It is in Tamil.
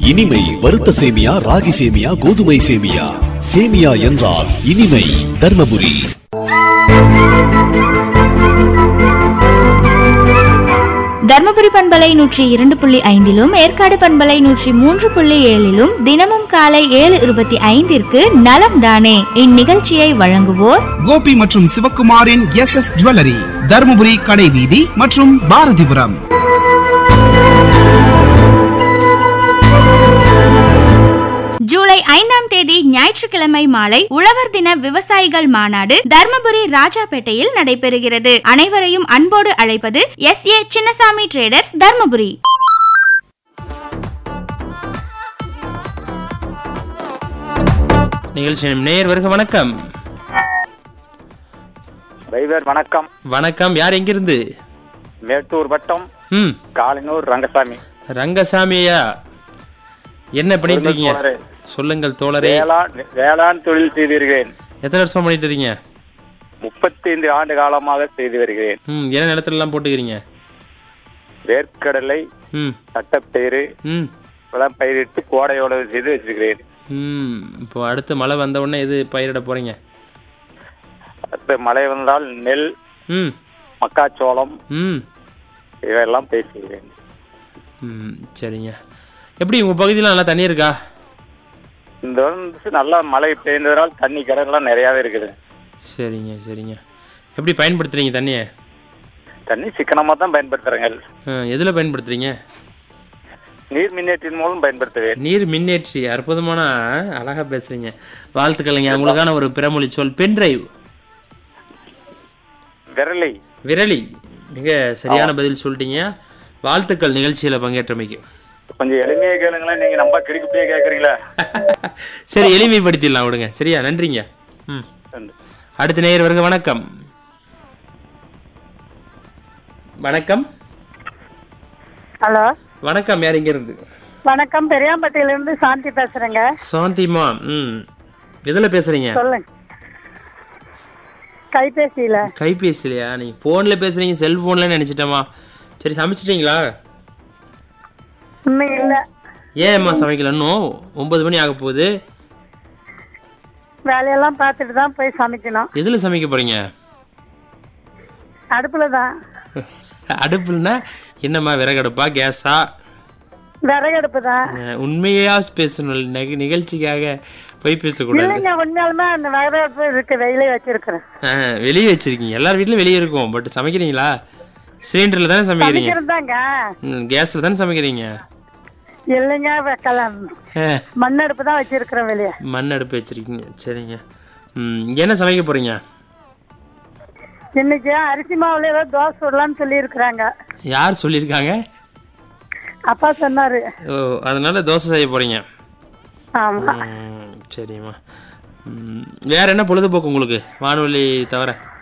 இனிமை வறுத்த சேமியா ராகி சேமியா கோதுமை சேமியா சேமியா என்றால் இனிமை தர்மபுரி தர்மபுரி பண்பலை நூற்றி இரண்டு புள்ளி ஐந்திலும் ஏற்காடு பண்பலை நூற்றி மூன்று புள்ளி ஏழிலும் தினமும் காலை ஏழு இருபத்தி ஐந்திற்கு நலம் தானே இந்நிகழ்ச்சியை வழங்குவோர் கோபி மற்றும் சிவக்குமாரின் எஸ் எஸ் ஜுவல்லரி தருமபுரி கடை வீதி மற்றும் பாரதிபுரம் ஜூலை ஐந்தாம் தேதி ஞாயிற்றுக்கிழமை மாலை உழவர் தின விவசாயிகள் மாநாடு தர்மபுரி ராஜாபேட்டையில் நடைபெறுகிறது அனைவரையும் அன்போடு அழைப்பது S A Chinnasamy traders Dharmapuri நிகழ்ச்சி நேயர் வருக வணக்கம் டிரைவர் வணக்கம் வணக்கம் யார் எங்கிருந்து மேட்டூர் வட்டம் ம் காலினூர் ரங்கசாமி ரங்கசாமியா என்ன பண்ணிட்டு இருக்கீங்க தோழரே. சொல்லுங்கள் தோழரே வேளாண் வேளாண் தொழில் செய்து வருகிறேன் எத்தனை வருஷமா பண்ணிட்டு இருக்கீங்க முப்பத்தைந்து ஆண்டு காலமாக செய்து வருகிறேன் ம் என்ன நிலத்துல எல்லாம் போட்டுக்கிறீங்க வேர்க்கடலை ம் தட்டப்பயிறு ம் இப்பெல்லாம் பயிரிட்டு கோடை உழவு செய்து வச்சிருக்கிறேன் ம் இப்போ அடுத்து மழை வந்த உடனே எது பயிரிட போறீங்க அடுத்து மழை வந்தால் நெல் ம் மக்காச்சோளம் ம் இவையெல்லாம் பேசுகிறேன் ம் சரிங்க எப்படி உங்க பகுதியில் நல்லா தண்ணி இருக்கா இந்த வருஷம் நல்லா மழை பெய்ந்ததால் தண்ணி கிணறுலாம் நிறையாவே இருக்குது சரிங்க சரிங்க எப்படி பயன்படுத்துறீங்க தண்ணியை தண்ணி சிக்கனமா தான் பயன்படுத்துறேங்க எதில் பயன்படுத்துறீங்க நீர் மின்னேற்றின் மூலம் பயன்படுத்துவேன் நீர் மின்னேற்றி அற்புதமான அழகா பேசுறீங்க வாழ்த்துக்கள்ங்க உங்களுக்கான ஒரு பிறமொழி சொல் பென்டிரைவ் விரலை விரலி மிக சரியான பதில் சொல்லிட்டீங்க வாழ்த்துக்கள் நிகழ்ச்சியில பங்கேற்றமைக்கு கொஞ்சம் எளிமையா கேளுங்களேன் நீங்க நம்ம கிடுக்கிட்டே கேக்குறீங்களா சரி எளிமைப்படுத்திடலாம் விடுங்க சரியா நன்றிங்க ம் அடுத்த நேயர் வருக வணக்கம் வணக்கம் ஹலோ வணக்கம் யார் இங்க இருந்து வணக்கம் பெரியாம்பட்டியில இருந்து சாந்தி பேசுறேங்க சாந்திமா ம் எதுல பேசுறீங்க சொல்லுங்க கைபேசியில கைபேசிலையா நீங்க போன்ல பேசுறீங்க செல்போன்ல நினைச்சிட்டமா சரி சமைச்சிட்டீங்களா இன்னும் இல்ல ஏன்மா சமைக்கல இன்னும் ஒன்பது மணி ஆக போகுது வேலையெல்லாம் பார்த்துட்டு தான் போய் சமைக்கணும் எதுல சமைக்க போறீங்க அடுப்புல தான் அடுப்புலனா என்னம்மா விறகடுப்பா கேஸா விறகடுப்பு தான் அஹ், உண்மையா பேசணும் நெக- நிகழ்ச்சிக்காக போய் பேசக்கூடாது இல்லைங்க உண்மையாலுமே அந்த விறகடுப்பு இருக்கு வெயிலே வச்சிருக்கிறேன் அஹ், வெளியே வச்சிருக்கீங்க எல்லார் வீட்லயும் வெளியே இருக்கும் பட் சமைக்கிறீங்களா சிலிண்டர்ல தானே சமைக்கிறீங்க சமைக்கிறதாங்க ம், கேஸ்ல தானே சமைக்கிறீங்க இல்லைங்க வைக்கலாம் அஹ், மண் அடுப்பு தான் வச்சிருக்கிறேன் வெளியே மண் அடுப்பு வச்சிருக்கீங்க சரிங்க ம், என்ன சமைக்க போறீங்க இன்னைக்கு அரிசி மாவுல ஏதோ தோசை சுடலாம்னு சொல்லி இருக்கிறாங்க யார் சொல்லியிருக்காங்க அப்பா சொன்னாரு ஓ அதனால தோசை செய்ய போறீங்க ஆமா ம், சரிம்மா ம், வேற என்ன பொழுதுபோக்கு உங்களுக்கு வானொலி தவிர